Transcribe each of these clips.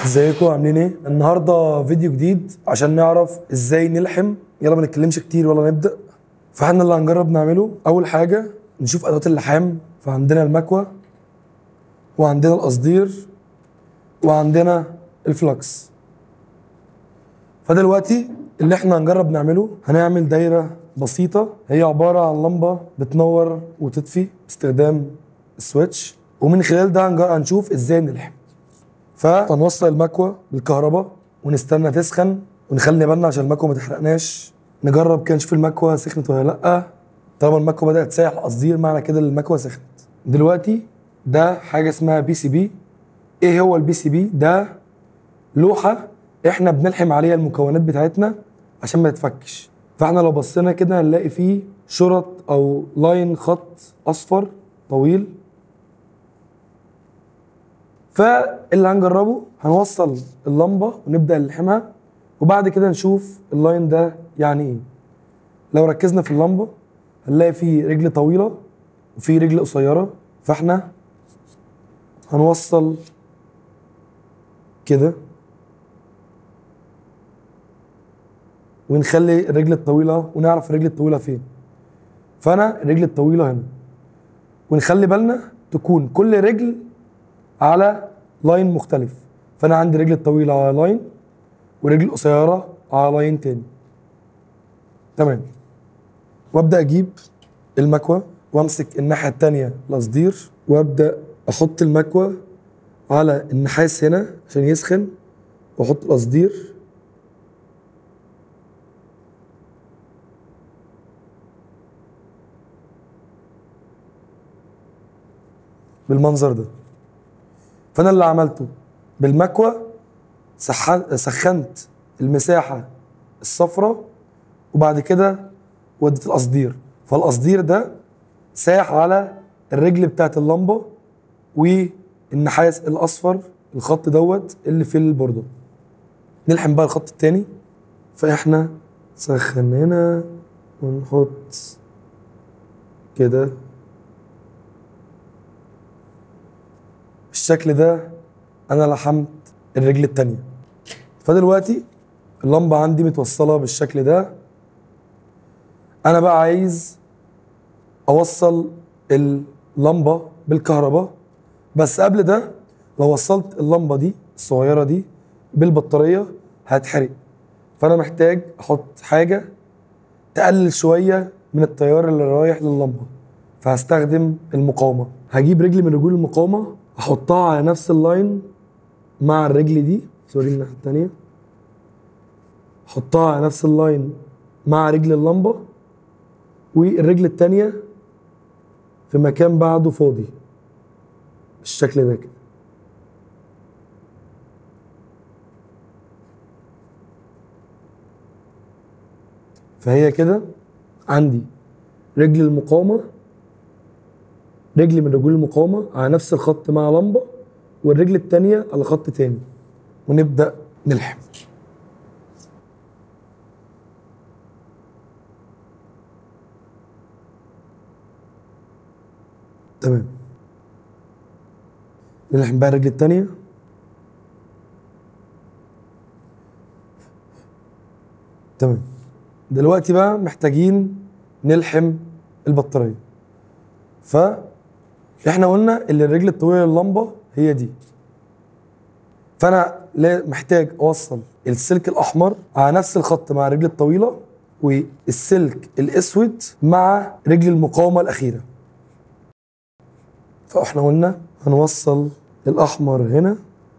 ازيكم عاملين ايه؟ النهارده فيديو جديد عشان نعرف ازاي نلحم يلا ما نتكلمش كتير ولا نبدا فاحنا اللي هنجرب نعمله اول حاجه نشوف ادوات اللحام فعندنا المكوه وعندنا القصدير وعندنا الفلكس فدلوقتي اللي احنا هنجرب نعمله هنعمل دايره بسيطه هي عباره عن لمبه بتنور وتطفي باستخدام السويتش ومن خلال ده هنجر- هنشوف ازاي نلحم فهنوصل المكوه بالكهرباء ونستنى تسخن ونخلي بالنا عشان المكوه ما تحرقناش نجرب كده نشوف المكوه سخنت ولا لا طالما المكوه بدات تسيح قصدير معنى كده ان المكوه سخنت دلوقتي ده حاجه اسمها بي سي بي ايه هو البي سي بي ده لوحه احنا بنلحم عليها المكونات بتاعتنا عشان ما تتفكش فاحنا لو بصينا كده هنلاقي فيه شرط او لاين خط اصفر طويل فاللي هنجربه هنوصل اللمبه ونبدا نلحمها وبعد كده نشوف اللاين ده يعني ايه لو ركزنا في اللمبه هنلاقي فيه رجل طويله وفي رجل قصيره فاحنا هنوصل كده ونخلي الرجل الطويله ونعرف الرجل الطويله فين فانا الرجل الطويله هنا ونخلي بالنا تكون كل رجل على لاين مختلف فانا عندي رجل الطويله على لاين ورجل القصيره على لاين تاني تمام وابدا اجيب المكوه وامسك الناحيه التانيه القصدير وابدا احط المكوه على النحاس هنا عشان يسخن واحط القصدير بالمنظر ده فانا اللي عملته بالمكوه سحن- سخنت المساحه الصفراء وبعد كده وديت القصدير فالقصدير ده ساح على الرجل بتاعت اللمبه والنحاس الاصفر الخط دوت اللي في البورده نلحم بقى الخط التاني فاحنا سخننا ونحط كده بالشكل ده انا لحمت الرجل التانية فدلوقتي اللمبة عندي متوصلة بالشكل ده انا بقى عايز اوصل اللمبة بالكهرباء بس قبل ده لو وصلت اللمبة دي الصغيرة دي بالبطارية هتحرق فانا محتاج احط حاجة تقلل شوية من التيار اللي رايح لللمبة فهستخدم المقاومة هجيب رجل من رجول المقاومة احطها على نفس اللاين مع الرجل دي سوري الناحية التانية احطها على نفس اللاين مع رجل اللمبة والرجل التانية في مكان بعده فاضي بالشكل ده كده فهي كده عندي رجل المقاومة رجل من رجول المقاومة على نفس الخط مع لمبة والرجل التانية على خط تاني ونبدأ نلحم تمام نلحم بقى الرجل التانية تمام دلوقتي بقى محتاجين نلحم البطارية ف احنا قلنا ان الرجل الطويله لللمبه هي دي فانا لا محتاج اوصل السلك الاحمر على نفس الخط مع الرجل الطويله والسلك الاسود مع رجل المقاومه الاخيره فاحنا قلنا هنوصل الاحمر هنا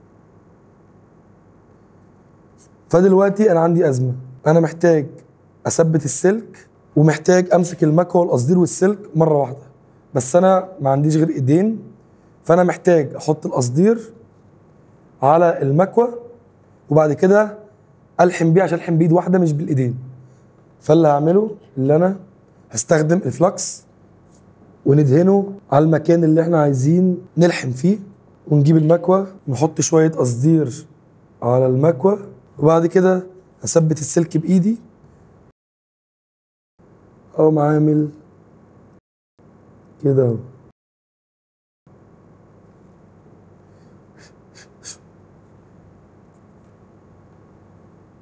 فدلوقتي انا عندي ازمه انا محتاج اثبت السلك ومحتاج امسك المكوه والقصدير والسلك مره واحده بس انا ما عنديش غير ايدين فانا محتاج احط القصدير على المكوه وبعد كده الحم بيه عشان الحم بايد واحده مش بالايدين فاللي هعمله اللي انا هستخدم الفلكس وندهنه على المكان اللي احنا عايزين نلحم فيه ونجيب المكوه نحط شويه قصدير على المكوه وبعد كده اثبت السلك بايدي او عامل كده اهو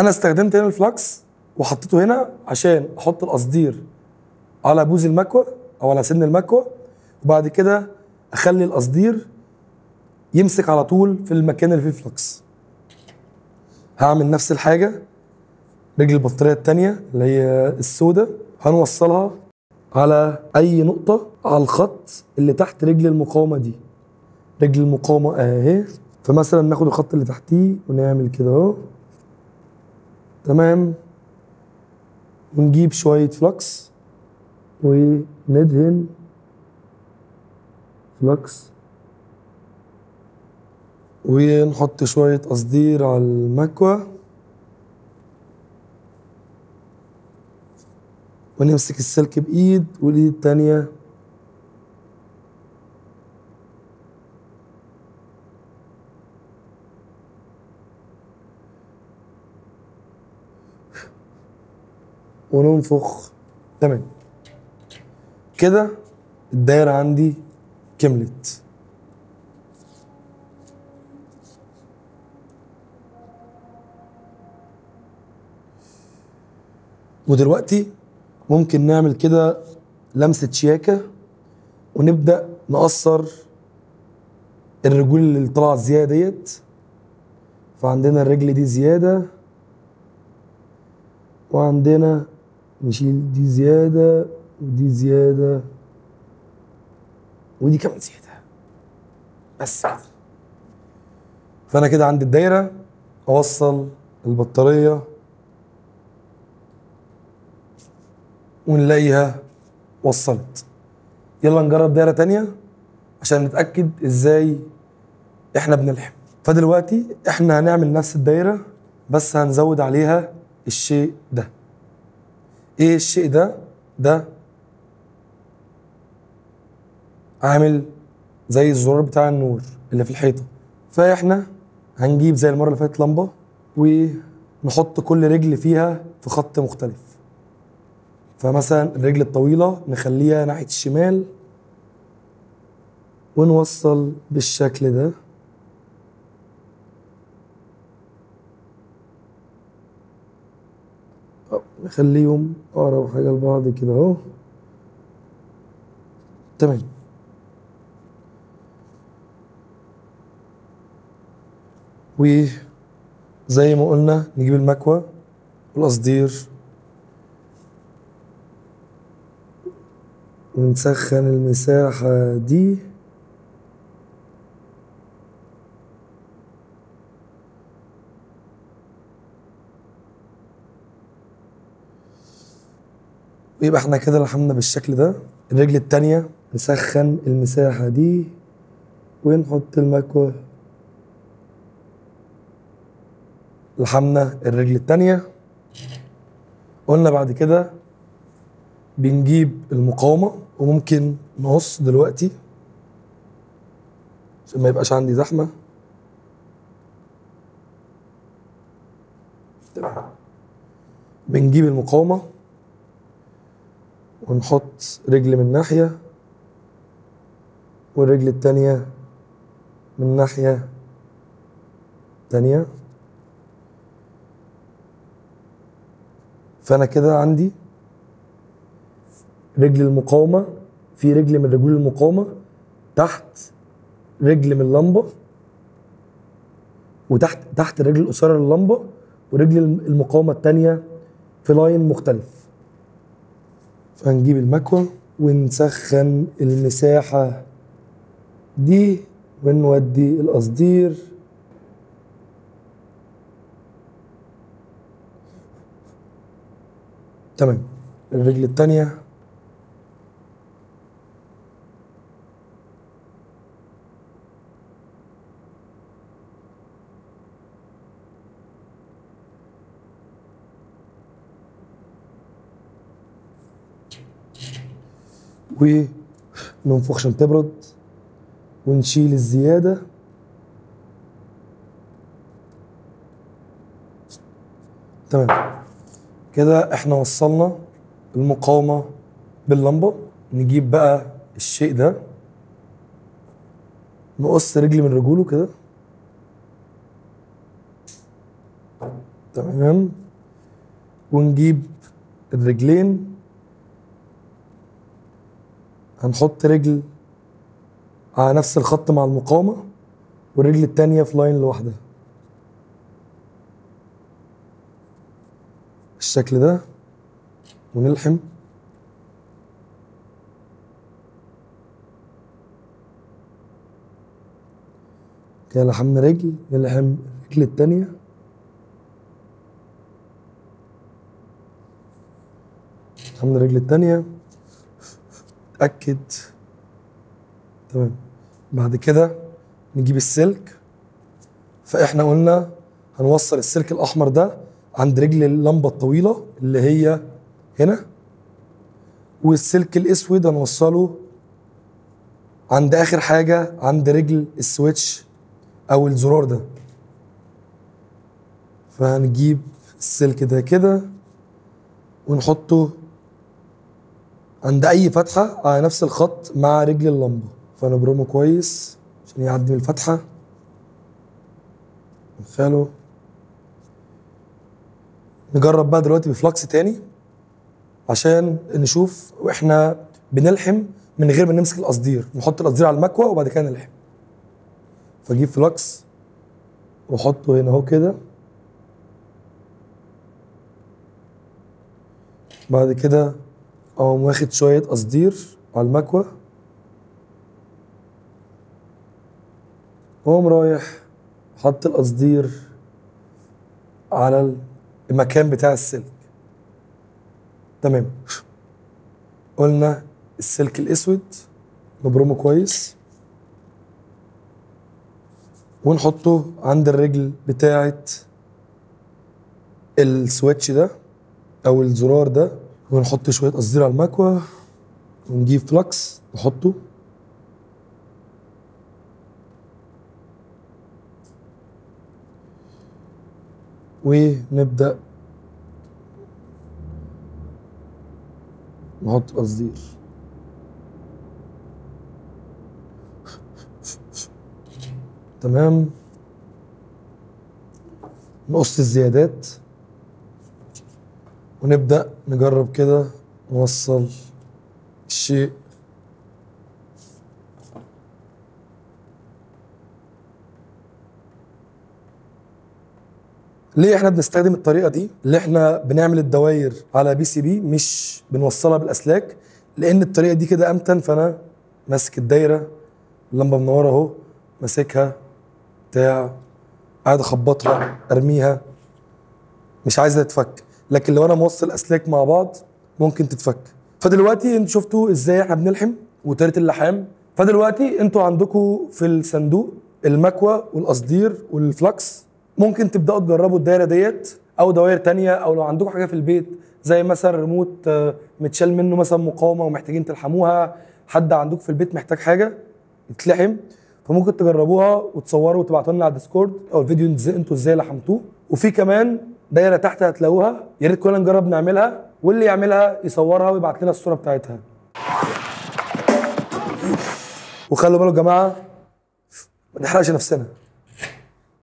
انا استخدمت هنا الفلكس وحطيته هنا عشان احط القصدير على بوز المكوى او على سن المكوى وبعد كده اخلي القصدير يمسك على طول في المكان اللي فيه الفلكس هعمل نفس الحاجه رجل البطاريه التانية اللي هي السوداء هنوصلها على اي نقطه على الخط اللي تحت رجل المقاومه دي رجل المقاومه اهي فمثلا ناخد الخط اللي تحتيه ونعمل كده اهو تمام ونجيب شويه فلكس وندهن فلكس ونحط شوية قصدير على المكوى ونمسك السلك بإيد والإيد التانية وننفخ تمام كده الدايرة عندي كملت ودلوقتي ممكن نعمل كده لمسة شياكة ونبدأ نقصر الرجول اللي طلعت زيادة ديت فعندنا الرجل دي زيادة وعندنا نشيل دي زيادة ودي زيادة ودي كمان زيادة بس كده فأنا كده عندي الدايرة أوصل البطارية ونلاقيها وصلت يلا نجرب دايرة تانية عشان نتأكد ازاي احنا بنلحم فدلوقتي احنا هنعمل نفس الدايرة بس هنزود عليها الشيء ده ايه الشيء ده ده عامل زي الزرار بتاع النور اللي في الحيطة فاحنا هنجيب زي المرة اللي فاتت لمبة ونحط كل رجل فيها في خط مختلف فمثلا الرجل الطويلة نخليها ناحية الشمال ونوصل بالشكل ده نخليهم أقرب حاجة لبعض كده أهو تمام وزي ما قلنا نجيب المكوى والقصدير ونسخن المساحة دي ويبقى احنا كده لحمنا بالشكل ده الرجل التانية نسخن المساحة دي ونحط المكوى لحمنا الرجل التانية قلنا بعد كده بنجيب المقاومة وممكن نقص دلوقتي عشان ما يبقاش عندي زحمة تمام. بنجيب المقاومة ونحط رجل من ناحية والرجل التانية من ناحية تانية فأنا كده عندي رجل المقاومة في رجل من رجول المقاومة تحت رجل من اللمبة وتحت تحت الرجل القصيرة للمبة ورجل المقاومة التانية في لاين مختلف فهنجيب المكوى ونسخن المساحة دي ونودي القصدير تمام الرجل التانية وننفخ عشان تبرد ونشيل الزيادة تمام كده احنا وصلنا المقاومة باللمبة نجيب بقى الشيء ده نقص رجل من رجوله كده تمام ونجيب الرجلين هنحط رجل على نفس الخط مع المقاومة والرجل التانية في لاين لوحدها بالشكل ده ونلحم كده لحمنا رجل نلحم الرجل التانية لحمنا الرجل التانية اتأكد تمام بعد كده نجيب السلك فاحنا قلنا هنوصل السلك الاحمر ده عند رجل اللمبه الطويله اللي هي هنا والسلك الاسود هنوصله عند اخر حاجه عند رجل السويتش او الزرار ده فهنجيب السلك ده كده ونحطه عند اي فتحه على نفس الخط مع رجل اللمبه فنبرمه كويس عشان يعدي من الفتحه ندخله نجرب بقى دلوقتي بفلكس تاني عشان نشوف واحنا بنلحم من غير ما نمسك القصدير نحط القصدير على المكوى وبعد كده نلحم فاجيب فلكس واحطه هنا اهو كده بعد كده اقوم واخد شويه قصدير على المكوى واقوم رايح حط القصدير على المكان بتاع السلك تمام قلنا السلك الاسود نبرمه كويس ونحطه عند الرجل بتاعه السويتش ده او الزرار ده ونحط شويه قصدير على المكوى ونجيب فلكس نحطه ونبدأ نحط قصدير تمام نقص الزيادات ونبدأ نجرب كده نوصل الشيء ليه احنا بنستخدم الطريقه دي اللي احنا بنعمل الدواير على بي سي بي مش بنوصلها بالاسلاك لان الطريقه دي كده امتن فانا ماسك الدايره اللمبه منوره اهو ماسكها بتاع قاعد اخبطها ارميها مش عايزها تتفك لكن لو انا موصل اسلاك مع بعض ممكن تتفك فدلوقتي انتوا شفتوا ازاي احنا بنلحم وطريقه اللحام فدلوقتي انتوا عندكم في الصندوق المكوى والقصدير والفلكس ممكن تبداوا تجربوا الدايره ديت او دوائر تانية او لو عندكم حاجه في البيت زي مثلا ريموت آه، متشال منه مثلا مقاومه ومحتاجين تلحموها حد عندكم في البيت محتاج حاجه يتلحم فممكن تجربوها وتصوروا وتبعتوا لنا على الديسكورد او الفيديو إز- انتوا ازاي لحمتوه وفي كمان دايره تحت هتلاقوها يا ريت كلنا نجرب نعملها واللي يعملها يصورها ويبعت لنا الصوره بتاعتها وخلوا بالكم يا جماعه ما نحرقش نفسنا